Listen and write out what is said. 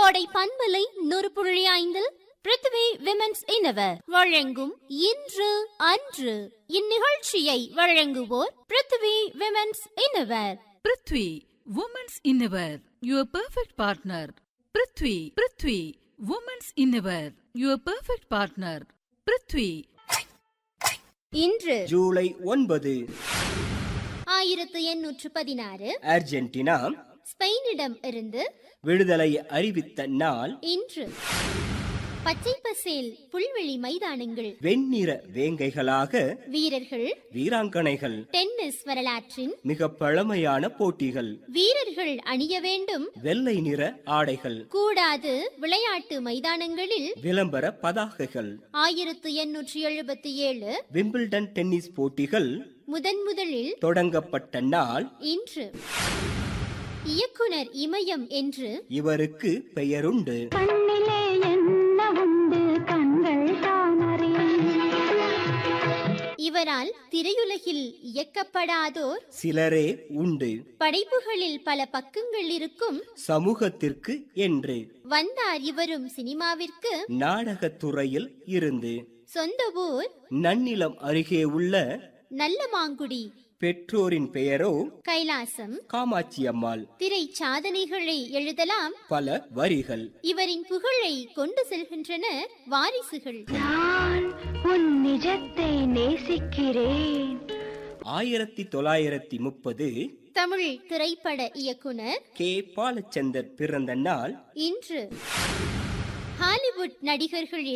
கோடை பண்பலை நூறு புள்ளி ஐந்தில் பிருத்வி விமென்ஸ் இனவர் வழங்கும் இன்று அன்று இந்நிகழ்ச்சியை வழங்குவோர் Prithvi women's innerwear Prithvi women's innerwear your perfect partner Prithvi Prithvi women's innerwear your perfect partner Prithvi இன்று ஜூலை ஒன்பது ஆயிரத்து எண்ணூற்று பதினாறு அர்ஜென்டினா ஸ்பெயினிடம் இருந்து விடுதலை அறிவித்த நாள் இன்று பச்சை பசேல் புல்வெளி மைதானங்கள் வெண்ணிற வேங்கைகளாக வீரர்கள் வீராங்கனைகள் டென்னிஸ் வரலாற்றின் மிக பழமையான போட்டிகள் வீரர்கள் அணிய வேண்டும் வெள்ளை நிற ஆடைகள் கூடாது விளையாட்டு மைதானங்களில் விளம்பர பதாகைகள் ஆயிரத்து எண்ணூற்றி எழுபத்தி ஏழு விம்பிள்டன் டென்னிஸ் போட்டிகள் முதன் முதலில் தொடங்கப்பட்ட நாள் இன்று இயக்குனர் இமயம் என்று இவருக்கு பெயருண்டு கண்ணிலே என்ன உண்டு கண்கள் தானறி இவரால் திரையுலகில் இயக்கப்படாதோர் சிலரே உண்டு படைப்புகளில் பல பக்கங்கள் இருக்கும் சமூகத்திற்கு என்று வந்தார் இவரும் சினிமாவிற்கு நாடகத் துறையில் இருந்து சொந்த ஊர் நன்னிலம் அருகே உள்ள நல்ல மாங்குடி பெற்றோரின் பெயரோ கைலாசம் காமாட்சி அம்மாள் திரை சாதனைகளை எழுதலாம் பல வரிகள் இவரின் புகழை கொண்டு செல்கின்றன வாரிசுகள் நான் உன் நிஜத்தை நேசிக்கிறேன் ஆயிரத்தி தொள்ளாயிரத்தி முப்பது தமிழ் திரைப்பட இயக்குனர் கே பாலச்சந்தர் பிறந்த நாள் இன்று ஹாலிவுட் நடிகர்களில்